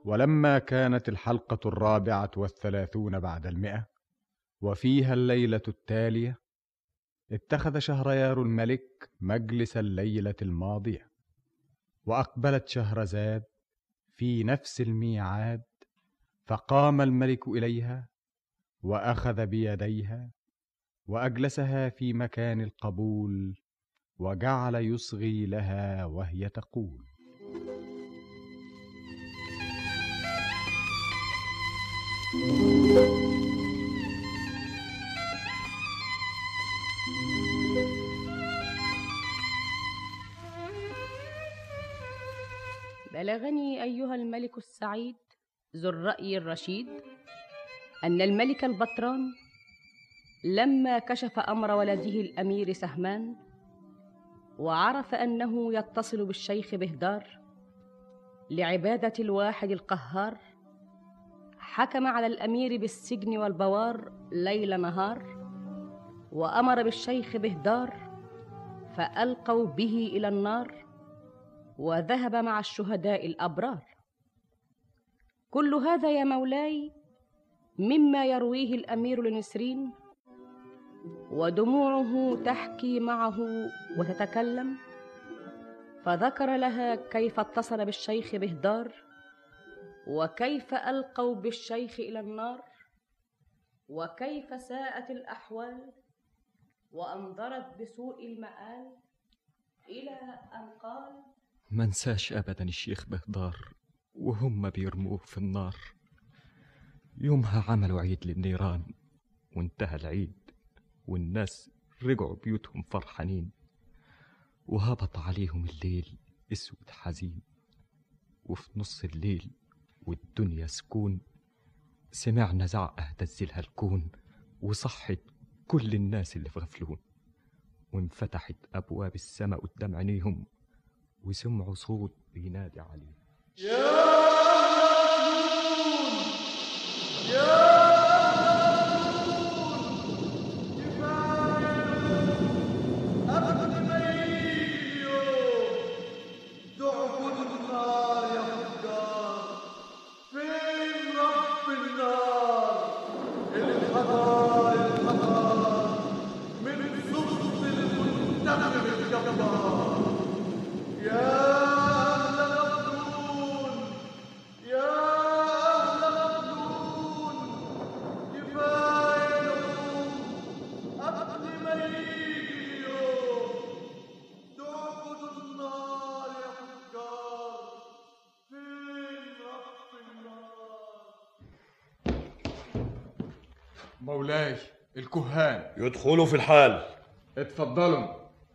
ولما كانت الحلقة الرابعة والثلاثون بعد المئة وفيها الليلة التالية اتخذ شهريار الملك مجلس الليلة الماضية وأقبلت شهرزاد في نفس الميعاد فقام الملك إليها وأخذ بيديها وأجلسها في مكان القبول وجعل يصغي لها وهي تقول بلغني أيها الملك السعيد ذو الرأي الرشيد أن الملك البطران لما كشف أمر ولده الأمير سهمان وعرف أنه يتصل بالشيخ بهدار لعبادة الواحد القهار حكم على الأمير بالسجن والبوار ليل نهار وأمر بالشيخ بهدار فألقوا به إلى النار وذهب مع الشهداء الأبرار كل هذا يا مولاي مما يرويه الأمير لنسرين ودموعه تحكي معه وتتكلم فذكر لها كيف اتصل بالشيخ بهدار وكيف القوا بالشيخ الى النار وكيف ساءت الاحوال وانذرت بسوء المآل الى ان قال منساش ابدا الشيخ بهدار وهم بيرموه في النار يومها عملوا عيد للنيران وانتهى العيد والناس رجعوا بيوتهم فرحانين وهبط عليهم الليل اسود حزين وفي نص الليل والدنيا سكون سمعنا زعقة اهتزلها الكون وصحت كل الناس اللي في غفلون وانفتحت أبواب السماء قدام عينيهم وسمعوا صوت بينادي عليهم يا يا مولاي الكهان يدخلوا في الحال اتفضلوا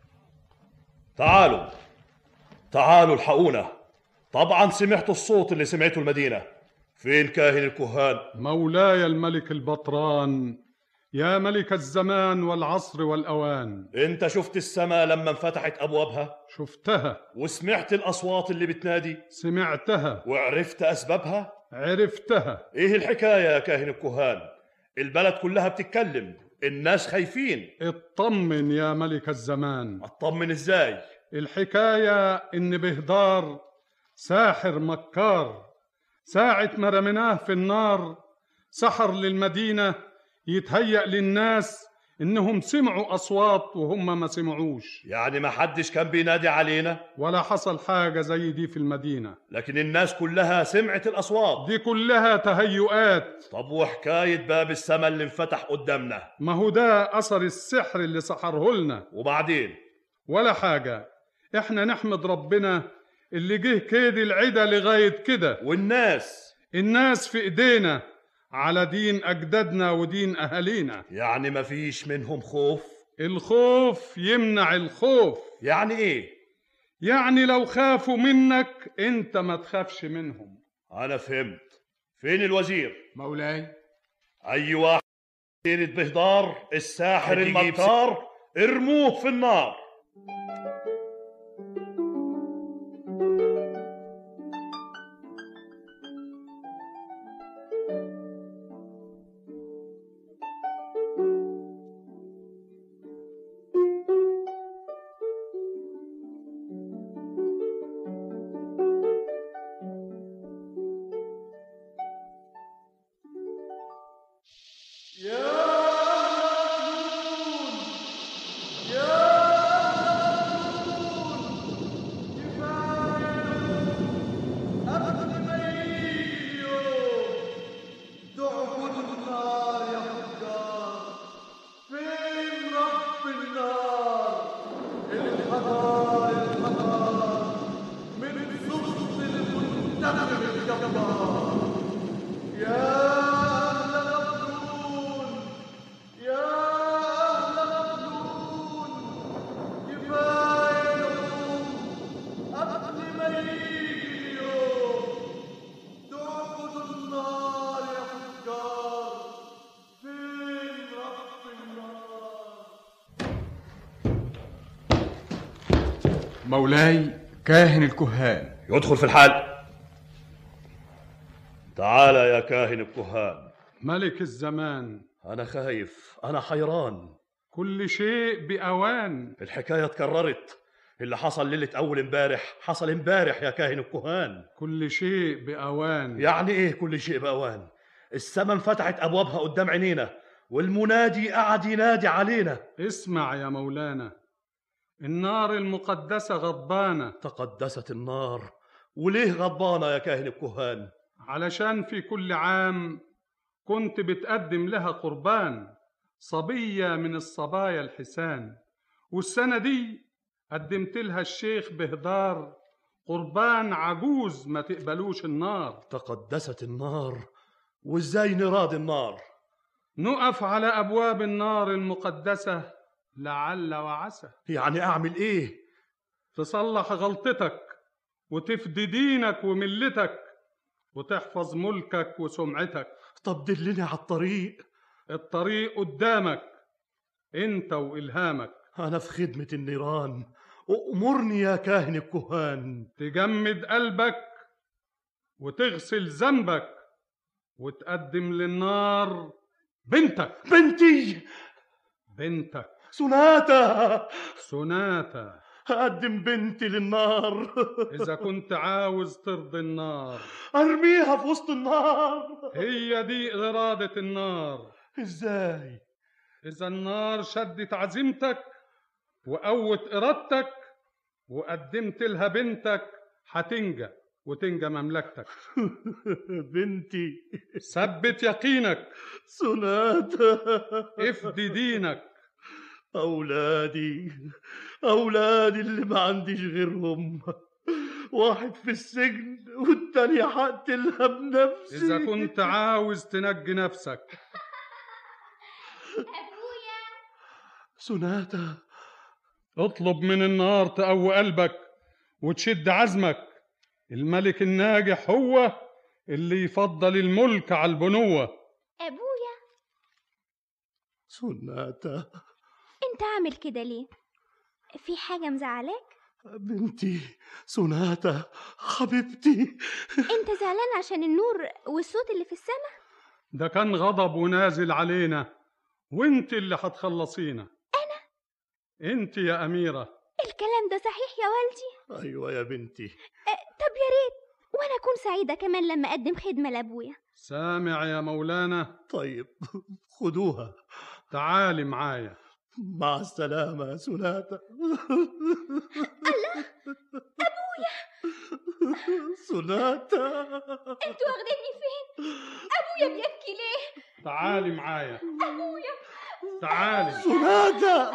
تعالوا تعالوا الحقونا طبعا سمعتوا الصوت اللي سمعته المدينة فين كاهن الكهان مولاي الملك البطران يا ملك الزمان والعصر والأوان انت شفت السماء لما انفتحت أبوابها شفتها وسمعت الأصوات اللي بتنادي سمعتها وعرفت أسبابها عرفتها ايه الحكاية يا كاهن الكهان البلد كلها بتتكلم الناس خايفين اطمن يا ملك الزمان اطمن ازاي الحكاية ان بهدار ساحر مكار ساعة ما رميناه في النار سحر للمدينة يتهيأ للناس انهم سمعوا اصوات وهم ما سمعوش يعني ما حدش كان بينادي علينا ولا حصل حاجة زي دي في المدينة لكن الناس كلها سمعت الأصوات دي كلها تهيؤات طب وحكاية باب السما اللي انفتح قدامنا ما هو ده أثر السحر اللي سحره لنا وبعدين ولا حاجة احنا نحمد ربنا اللي جه كيد العدا لغاية كده والناس الناس في ايدينا على دين أجدادنا ودين أهالينا يعني مفيش منهم خوف الخوف يمنع الخوف يعني ايه يعني لو خافوا منك انت ما تخافش منهم انا فهمت فين الوزير مولاي اي واحد سيرة بهدار الساحر هتيجي المكار ارموه في النار الجبار يا أهل مخلون يا أهل مخلون كفاية اليوم قبل ما يجي اليوم تعبدوا النار يا فجار فين رب النار مولاي كاهن الكهان يدخل في الحال تعال يا كاهن الكهان ملك الزمان أنا خايف أنا حيران كل شيء بأوان الحكاية اتكررت اللي حصل ليلة أول امبارح حصل امبارح يا كاهن الكهان كل شيء بأوان يعني إيه كل شيء بأوان السما انفتحت أبوابها قدام عينينا والمنادي قعد ينادي علينا اسمع يا مولانا النار المقدسة غضبانة تقدست النار وليه غضبانة يا كاهن الكهان علشان في كل عام كنت بتقدم لها قربان صبية من الصبايا الحسان والسنة دي قدمت لها الشيخ بهدار قربان عجوز ما تقبلوش النار تقدست النار وازاي نراد النار نقف على أبواب النار المقدسة لعل وعسى يعني أعمل إيه تصلح غلطتك وتفدي دينك وملتك وتحفظ ملكك وسمعتك طب دلني على الطريق الطريق قدامك انت والهامك أنا في خدمة النيران أمرني يا كاهن الكهان تجمد قلبك وتغسل ذنبك وتقدم للنار بنتك بنتي بنتك سناتا سناتا أقدم بنتي للنار إذا كنت عاوز ترضي النار أرميها في وسط النار هي دي إرادة النار إزاي إذا النار شدت عزيمتك وقوت إرادتك وقدمت لها بنتك هتنجى وتنجى مملكتك بنتي ثبت يقينك سناتا افدي دينك أولادي أولادي اللي ما عنديش غيرهم واحد في السجن والتاني هقتلها بنفسي إذا كنت عاوز تنجي نفسك أبويا سناتا اطلب من النار تقوي قلبك وتشد عزمك الملك الناجح هو اللي يفضل الملك على البنوة أبويا سناتا أنت عامل كده ليه؟ في حاجة مزعلاك؟ بنتي سناتا حبيبتي أنت زعلان عشان النور والصوت اللي في السماء؟ ده كان غضب ونازل علينا وانت اللي هتخلصينا أنا انت يا أميرة الكلام ده صحيح يا والدي؟ أيوة يا بنتي أه طب يا ريت وأنا أكون سعيدة كمان لما أقدم خدمة لأبويا سامع يا مولانا طيب خدوها تعالي معايا مع السلامة يا سناتا الله أبويا سناتا أنتوا واخديني فين؟ أبويا بيبكي ليه؟ تعالي معايا أبويا تعالي سناتا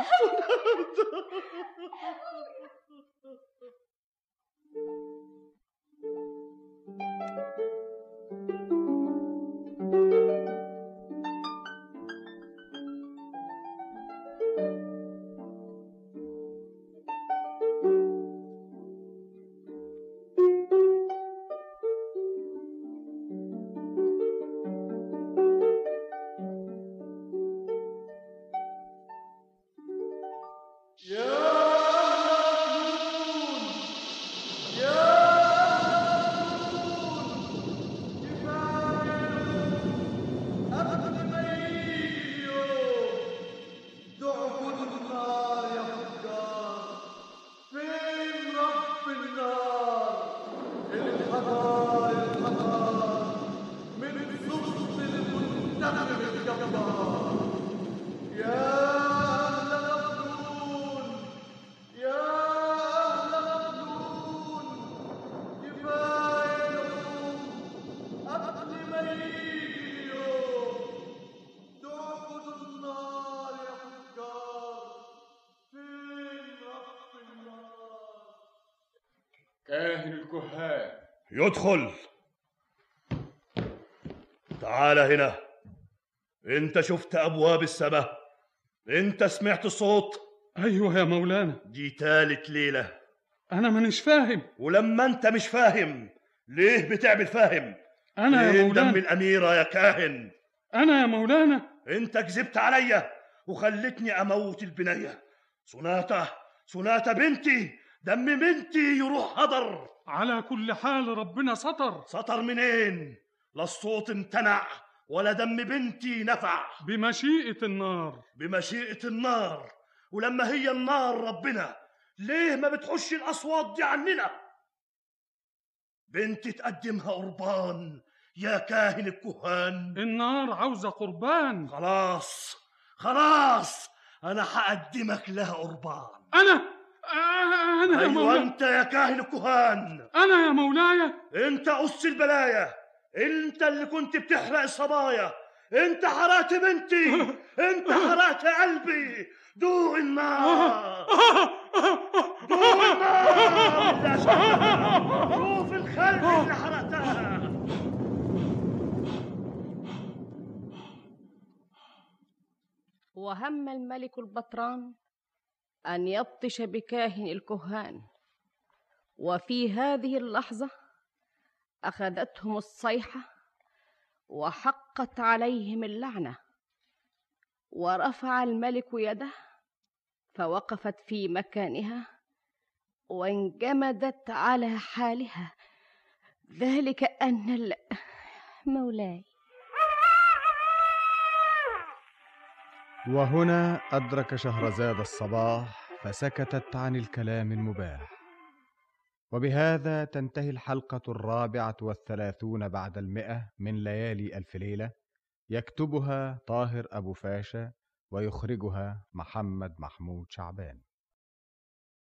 كاهن الكهان يدخل تعال هنا انت شفت ابواب السماء انت سمعت الصوت ايوه يا مولانا دي تالت ليله انا مانيش فاهم ولما انت مش فاهم ليه بتعمل فاهم انا يا فين دم مولانا الاميره يا كاهن انا يا مولانا انت كذبت عليا وخلتني اموت البنيه سناته سناته بنتي دم بنتي يروح هدر على كل حال ربنا ستر سطر منين لا الصوت امتنع ولا دم بنتي نفع بمشيئة النار بمشيئة النار ولما هي النار ربنا ليه ما بتحش الأصوات دي عننا بنتي تقدمها قربان يا كاهن الكهان النار عاوزة قربان خلاص خلاص أنا هقدمك لها قربان انا آه، انا يا أيوة مولاي أنت يا كاهن الكهان انا يا مولاي أنت أس البلايا أنت اللي كنت بتحرق الصبايا أنت حرقت بنتي أنت حرقت قلبي دوق النار دوق النار اللي عشقتها. شوف الخلق اللي حرقتها وهم الملك البطران ان يبطش بكاهن الكهان وفي هذه اللحظه اخذتهم الصيحه وحقت عليهم اللعنه ورفع الملك يده فوقفت في مكانها وانجمدت على حالها ذلك ان ال... مولاي وهنا أدرك شهرزاد الصباح فسكتت عن الكلام المباح وبهذا تنتهي الحلقة الرابعة والثلاثون بعد المئة من ليالي ألف ليلة يكتبها طاهر أبو فاشا ويخرجها محمد محمود شعبان